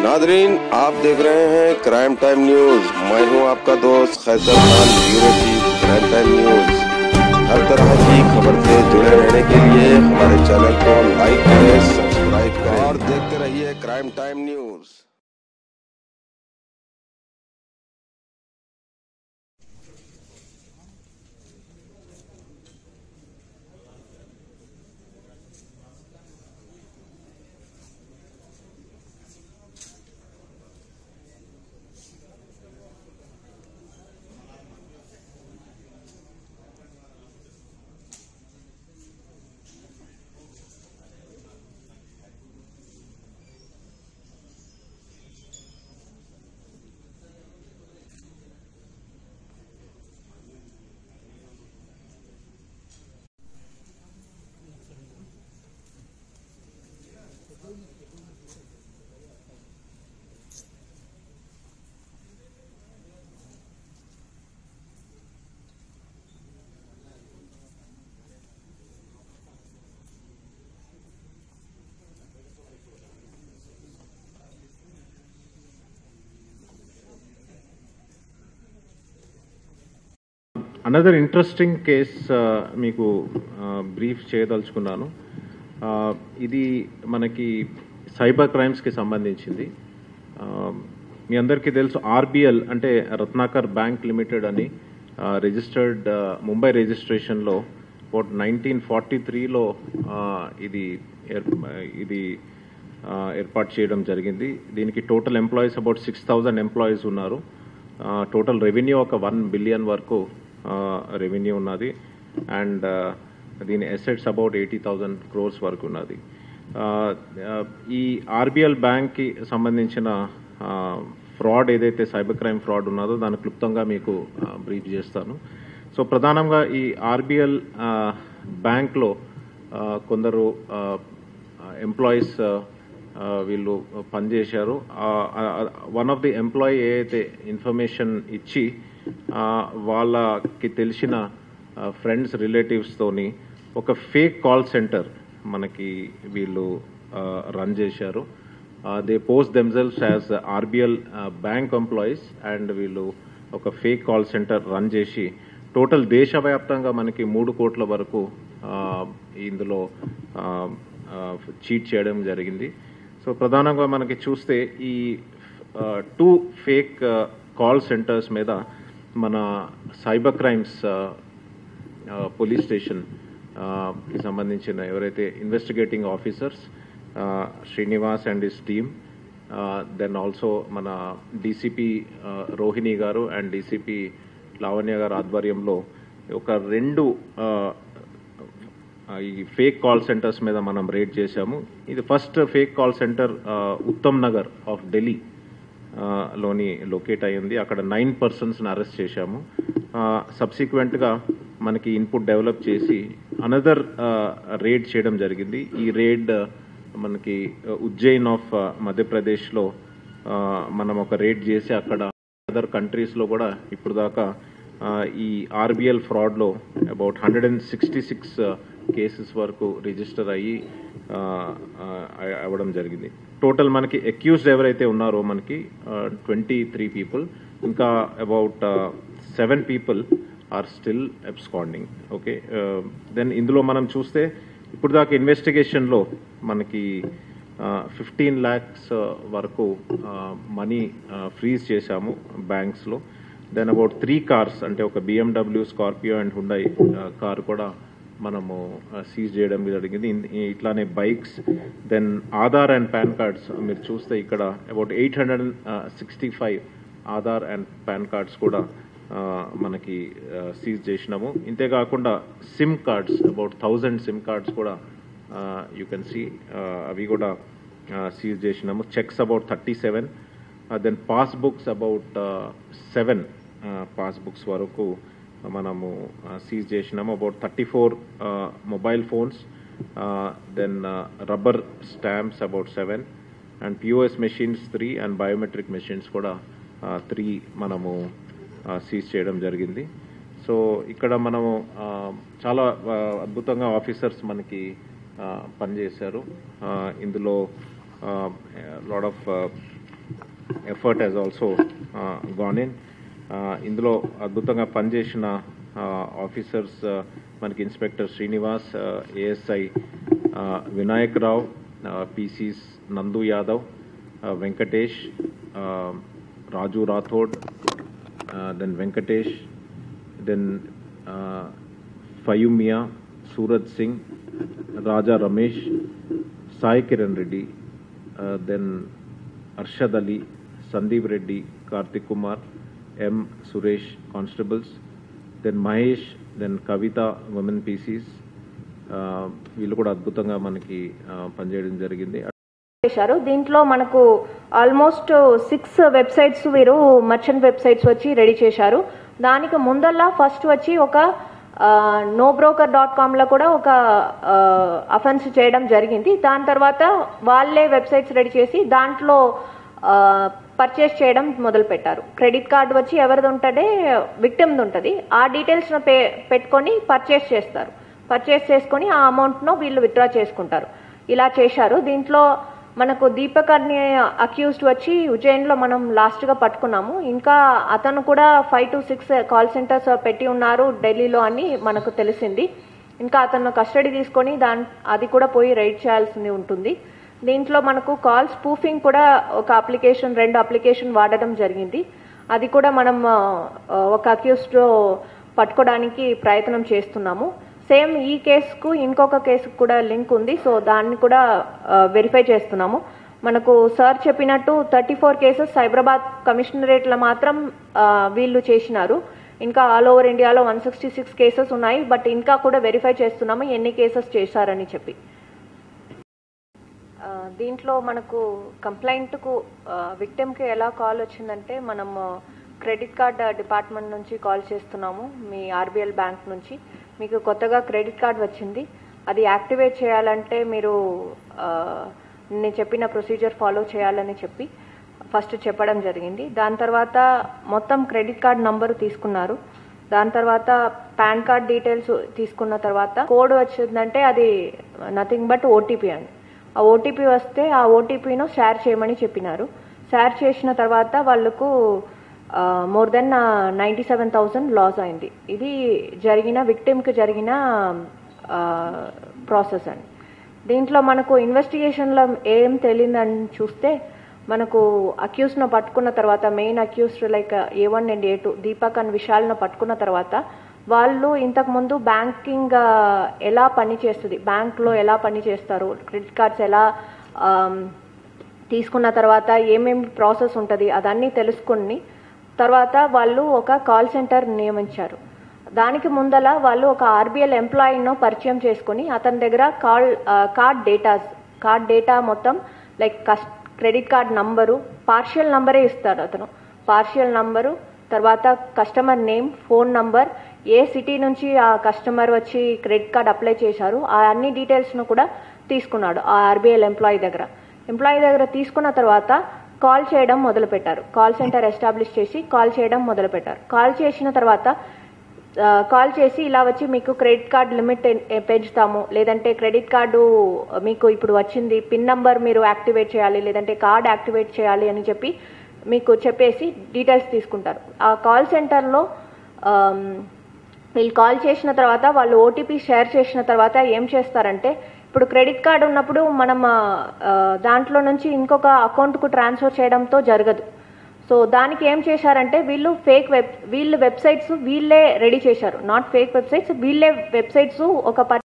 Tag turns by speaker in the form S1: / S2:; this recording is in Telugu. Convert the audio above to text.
S1: नादरीन आप देख रहे हैं क्राइम टाइम न्यूज मैं हूं आपका दोस्त Qaiser Khan bureau chief crime time news हर तरह की खबर से जुड़े रहने के लिए हमारे चैनल को लाइक करें सब्सक्राइब करें और देखते रहिए crime time news
S2: another interesting case మీకు బ్రీఫ్ చేయదలుచుకున్నాను Uh, ఇది మనకి సైబర్ క్రైమ్స్కి సంబంధించింది Uh, మీ అందరికీ తెలుసు ఆర్బిఎల్ అంటే రత్నాకర్ బ్యాంక్ లిమిటెడ్ అని రిజిస్టర్డ్ ముంబై రిజిస్ట్రేషన్లో అబౌట్ నైన్టీన్ ఫార్టీ త్రీలో ఇది ఏర్- ఇది ఆ, ఏర్పాటు చేయడం జరిగింది దీనికి total employees about six thousand employees ఉన్నారు టోటల్ రెవెన్యూ ఒక వన్ బిలియన్ వరకు రెవెన్యూ ఉన్నది అండ్ దీని assets about eighty thousand crores వరకు ఉన్నది ఆ, ఆ, ఈ ఆర్బిఎల్ బ్యాంక్కి సంబంధించిన ఫ్రాడ్ ఏదైతే సైబర్ క్రైమ్ ఫ్రాడ్ ఉన్నదో దాని క్లుప్తంగా మీకు బ్రీఫ్ చేస్తాను సో ప్రధానంగా ఈ ఆర్బిఎల్ బ్యాంక్లో కొందరు ఎంప్లాయీస్ వీళ్ళు పనిచేశారు వన్ ఆఫ్ ది ఎంప్లాయీ ఏదైతే ఇన్ఫర్మేషన్ ఇచ్చి ఆ, వాళ్ళకి తెలిసిన ఫ్రెండ్స్ రిలేటివ్స్తోని ఒక ఫేక్ కాల్ సెంటర్ మనకి వీళ్ళు రన్ చేశారు they post themselves as RBL bank employees and వీళ్ళు ఒక ఫేక్ కాల్ సెంటర్ రన్ చేసి టోటల్ దేశవ్యాప్తంగా మనకి మూడు కోట్ల వరకు ఆ, ఇందులో చీట్ చేయడం జరిగింది సో ప్రధానంగా మనకి చూస్తే ఈ టూ ఫేక్ కాల్ సెంటర్స్ మీద మన సైబర్ క్రైమ్స్ పోలీస్ స్టేషన్ కి సంబంధించిన ఎవరైతే investigating officers Srinivas and his team then also మన DCP Rohini garu and DCP Lavanya గారు ఆధ్వర్యంలో ఒక రెండు ఆ, ఆ, ఈ ఫేక్ కాల్ సెంటర్స్ మీద మనం రేడ్ చేశాము ఇది first fake call centre Uttam Nagar of Delhi ఆ, లోని లొకేట్ అయ్యింది అక్కడ నైన్ పర్సన్స్ని అరెస్ట్ చేశాము సబ్సిక్వెంట్గా మనకి ఇన్పుట్ డెవలప్ చేసి అనదర్ రేడ్ చేయడం జరిగింది ఈ రేడ్ మనకి ఉజ్జయిన్ ఆఫ్ మధ్యప్రదేశ్లో ఆ, మనం ఒక రేడ్ చేసి అక్కడ అదర్ కంట్రీస్లో కూడా ఇప్పుడు దాకా ఆ, ఈ ఆర్బిఎల్ ఫ్రాడ్లో about hundred and sixty six cases వరకు రిజిస్టర్ అయ్యి ఆ, ఆ, అవ్వడం జరిగింది టోటల్ మనకి అక్యూజ్డ్ ఎవరైతే ఉన్నారో మనకి ట్వంటీ త్రీ పీపుల్ ఇంకా about seven people are still absconding okay then ఇందులో మనం చూస్తే ఇప్పుడు దాకా ఇన్వెస్టిగేషన్లో మనకి ఫిఫ్టీన్ ల్యాక్స్ వరకు మనీ ఫ్రీజ్ చేశాము బ్యాంక్స్లో దెన్ అబౌట్ త్రీ కార్స్ అంటే ఒక BMW Scorpio and Hyundai car కూడా మనము సీజ్ చేయడం జరిగింది ఇన్- ఇట్లానే bikes then Aadhaar and PAN cards మీరు చూస్తే ఇక్కడ about eight hundred sixty five Aadhaar and PAN cards కూడా ఆ, మనకి సీజ్ చేసినాము ఇంతేకాకుండా SIM cards about thousand SIM cards కూడా యూ కెన్ సీ అవి కూడా సీజ్ చేసినాము cheques about thirty seven then passbooks about seven passbooks వరకు మనము సీజ్ చేసినాము about thirty four mobile phones then rubber stamps about seven and POS machines three and biometric machines కూడా త్రీ మనము సీజ్ చేయడం జరిగింది సో ఇక్కడ మనము ఆ, చాలా ఆ, అద్భుతంగా ఆఫీసర్స్ మనకి ఆ, పనిచేశారు ఆ, ఇందులో lot of effort has also gone in ఇందులో అద్భుతంగా పనిచేసిన ఆఫీసర్స్ మనకి inspector Srinivas ASI Vinayak Rao PCs Nandu Yadav Venkatesh Raju Rathod then Venkatesh then ఫయుమియా Suraj Singh Raja Ramesh Sai Kiran Reddy then Arshad Ali Sandeep Reddy Karthik Kumar M Suresh constables then Mahesh then Kavitha women PCs వీళ్ళు కూడా అద్భుతంగా మనకి పనిచేయడం జరిగింది
S3: చేశారు దీంట్లో మనకు ఆల్మోస్ట్ సిక్స్ వెబ్సైట్స్ వీరు మర్చెంట్ వెబ్సైట్స్ వచ్చి రెడీ చేశారు దానికి ముందల్లా ఫస్ట్ వచ్చి ఒక నో బ్రోకర్ డాట్ కామ్లో కూడా ఒక అఫెన్స్ చేయడం జరిగింది దాని తర్వాత వాళ్ళే వెబ్సైట్స్ రెడీ చేసి దాంట్లో పర్చేస్ చేయడం మొదలు పెట్టారు క్రెడిట్ కార్డు వచ్చి ఎవరిది ఉంటుందే విక్టిమ్ది ఉంటుంది ఆ డీటెయిల్స్ను పే పెట్టుకొని పర్చేస్ చేస్తారు పర్చేస్ చేసుకొని ఆ అమౌంట్ను వీళ్ళు విత్డ్రా చేసుకుంటారు ఇలా చేశారు దీంట్లో మనకు దీపక్ అనే అక్యూజ్డ్ వచ్చి ఉజ్జయిన్లో మనం లాస్ట్గా పట్టుకున్నాము ఇంకా అతను కూడా five to six call centres పెట్టి ఉన్నారు ఢిల్లీలో అని మనకు తెలిసింది ఇంకా అతను కస్టడీ తీసుకొని దాని అది కూడా పోయి రైడ్ చేయాల్సింది ఉంటుంది దీంట్లో మనకు కాల్ స్పూఫింగ్ కూడా ఒక అప్లికేషన్ రెండు అప్లికేషన్ వాడడం జరిగింది అది కూడా మనం ఒక అక్యూస్డ్ పట్టుకోవడానికి ప్రయత్నం చేస్తున్నాము సేమ్ ఈ కేసుకు ఇంకొక కేసుకు కూడా లింక్ ఉంది సో దాన్ని కూడా వెరిఫై చేస్తున్నాము మనకు సార్ చెప్పినట్టు థర్టీ ఫోర్ కేసెస్ సైబరాబాద్ కమిషనరేట్లో మాత్రం వీళ్ళు చేసినారు ఇంకా ఆల్ ఓవర్ ఇండియాలో వన్ సిక్స్టీ సిక్స్ కేసెస్ ఉన్నాయి బట్ ఇంకా కూడా వెరిఫై చేస్తున్నాము ఎన్ని కేసెస్ చేశారని చెప్పి దీంట్లో మనకు కంప్లైంట్కు విక్టిమ్కి ఎలా కాల్ వచ్చిందంటే మనం క్రెడిట్ కార్డ్ డిపార్ట్మెంట్ నుంచి కాల్ చేస్తున్నాము మీ ఆర్బిఎల్ బ్యాంక్ నుంచి మీకు కొత్తగా క్రెడిట్ కార్డ్ వచ్చింది అది యాక్టివేట్ చేయాలంటే మీరు నేను చెప్పిన ప్రొసీజర్ ఫాలో చేయాలని చెప్పి ఫస్ట్ చెప్పడం జరిగింది దాని తర్వాత మొత్తం క్రెడిట్ కార్డ్ నంబరు తీసుకున్నారు దాని తర్వాత పాన్ కార్డ్ డీటెయిల్స్ తీసుకున్న తర్వాత కోడ్ వచ్చిందంటే అది నథింగ్ బట్ ఓటీపీ అండి ఆ ఓటీపీ వస్తే ఆ ఓటీపీను షేర్ చేయమని చెప్పినారు షేర్ చేసిన తర్వాత వాళ్ళకు more than ninety seven thousand loss అయింది ఇది జరిగిన విక్టిమ్కి జరిగిన ప్రాసెస్ అండి దీంట్లో మనకు ఇన్వెస్టిగేషన్లో ఏం తెలియదని చూస్తే మనకు అక్యూస్ను పట్టుకున్న తర్వాత main accused like A one and A two Deepak and విశాల్ను పట్టుకున్న తర్వాత వాళ్ళు ఇంతకుముందు బ్యాంకింగ్ ఎలా పనిచేస్తుంది బ్యాంక్లో ఎలా పనిచేస్తారు క్రెడిట్ కార్డ్స్ ఎలా తీసుకున్న తర్వాత ఏమేమి ప్రాసెస్ ఉంటుంది అదన్నీ తెలుసుకుని తర్వాత వాళ్ళు ఒక కాల్ సెంటర్ నియమించారు దానికి ముందల వాళ్ళు ఒక ఆర్బీఎల్ ఎంప్లాయీను పరిచయం చేసుకుని అతని దగ్గర call card datas card data మొత్తం లైక్ కస్ క్రెడిట్ కార్డ్ నంబరు పార్షియల్ నంబరే ఇస్తాడు అతను పార్షియల్ నంబరు తర్వాత కస్టమర్ నేమ్ ఫోన్ నంబర్ ఏ సిటీ నుంచి ఆ కస్టమర్ వచ్చి క్రెడిట్ కార్డ్ అప్లై చేశారు ఆ అన్ని డీటెయిల్స్ను కూడా తీసుకున్నాడు ఆ ఆర్బీఎల్ ఎంప్లాయీ దగ్గర ఎంప్లాయీ దగ్గర తీసుకున్న తర్వాత కాల్ చేయడం మొదలుపెట్టారు కాల్ సెంటర్ ఎస్టాబ్లిష్ చేసి కాల్ చేయడం మొదలుపెట్టారు కాల్ చేసిన తర్వాత కాల్ చేసి ఇలా వచ్చి మీకు క్రెడిట్ కార్డ్ లిమిట్ పెంచుతాము లేదంటే క్రెడిట్ కార్డు మీకు ఇప్పుడు వచ్చింది పిన్ నంబర్ మీరు యాక్టివేట్ చేయాలి లేదంటే కార్డ్ యాక్టివేట్ చేయాలి అని చెప్పి మీకు చెప్పేసి డీటెయిల్స్ తీసుకుంటారు ఆ కాల్ సెంటర్లో వీళ్ళు కాల్ చేసిన తర్వాత వాళ్ళు ఓటీపీ షేర్ చేసిన తర్వాత ఏం చేస్తారంటే ఇప్పుడు క్రెడిట్ కార్డ్ ఉన్నప్పుడు మనం దాంట్లో నుంచి ఇంకొక అకౌంట్కు ట్రాన్స్ఫర్ చేయడంతో జరగదు సో దానికి ఏం చేశారంటే వీళ్ళు ఫేక్ వెబ్ వీళ్ళు వెబ్సైట్స్ వీళ్ళే రెడీ చేశారు నాట్ ఫేక్ వెబ్సైట్స్ వీళ్ళే వెబ్సైట్స్ ఒక